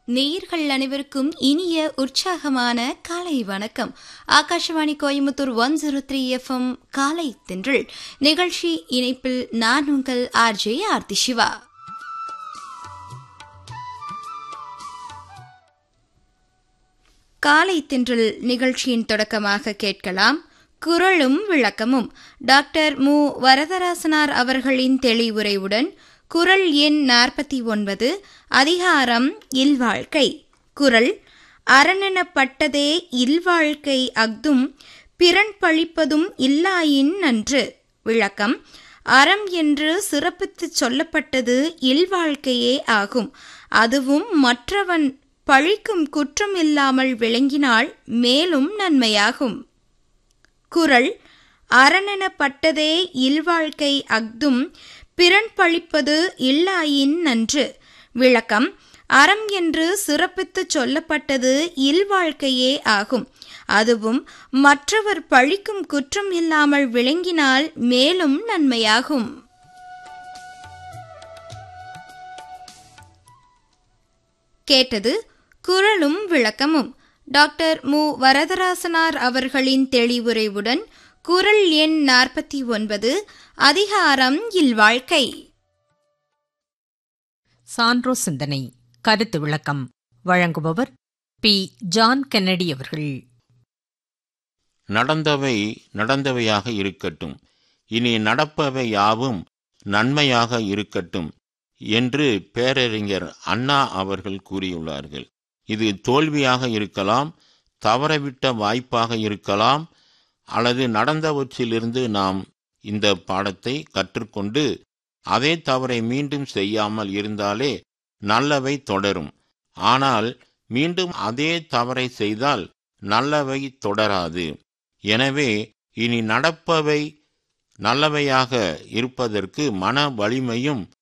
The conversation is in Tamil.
நேயர்கள் அனைவருக்கும் இனிய உற்சாகமான காலை வணக்கம் Akashvani Coimbatore one zero three FM காலை தென்றல் நிகழ்ச்சி இணைப்பில் நான் உங்கள் ஆர்ஜே ஆர்த்தி சிவா காலை தென்றல் நிகழ்ச்சியின் தொடக்கமாக கேட்கலாம் குரலும் விளக்கமும் டாக்டர் மு வரதராசனார் அவர்களின் தெளிவுரையுடன் குரல் எண் நாற்பத்தி ஒன்பது அதிகாரம் இல்வாழ்க்கை குரல் அரணெனப்பட்டதே இல்வாழ்க்கை அஃதும் பிறன் பழிப்பதும் இல்லாயின் நன்று விளக்கம் அறம் என்று சிறப்பித்துச் சொல்லப்பட்டது இல்வாழ்க்கையே ஆகும் அதுவும் மற்றவன் பழிக்கும் குற்றம் இல்லாமல் விளங்கினால் மேலும் நன்மையாகும் குரல் அரணெனப்பட்டதே இல்வாழ்க்கை அஃதும் பிறன் பழிப்பது இல்லாயின் நன்று விளக்கம் அறம் என்று சிறப்பித்துச் சொல்லப்பட்டது இல்வாழ்க்கையே ஆகும் அதுவும் மற்றவர் பழிக்கும் குற்றம் இல்லாமல் விளங்கினால் மேலும் நன்மையாகும் கேட்டது குரலும் விளக்கமும் டாக்டர் மு வரதராசனார் அவர்களின் தெளிவுரைவுடன் குரல் எண் நாற்பத்தி ஒன்பது அதிகாரம் இல்வாழ்க்கை சான்றோ சிந்தனை கருத்து விளக்கம் வழங்குபவர் பி ஜான் கென்னடி அவர்கள் நடந்தவை நடந்தவையாக இருக்கட்டும் இனி நடப்பவை யாவும் நன்மையாக இருக்கட்டும் என்று பேரறிஞர் அண்ணா அவர்கள் கூறியுள்ளார்கள் இது தோல்வியாக இருக்கலாம் தவறவிட்ட வாய்ப்பாக இருக்கலாம் அல்லது நடந்தவற்றிலிருந்து நாம் இந்த பாடத்தை கற்றுக்கொண்டு அதே தவறை மீண்டும் செய்யாமல் இருந்தாலே நல்லவை தொடரும் ஆனால் மீண்டும் அதே தவறை செய்தால் நல்லவை தொடராது எனவே இனி நடப்பவை நல்லவையாக இருப்பதற்கு மன வலிமையும்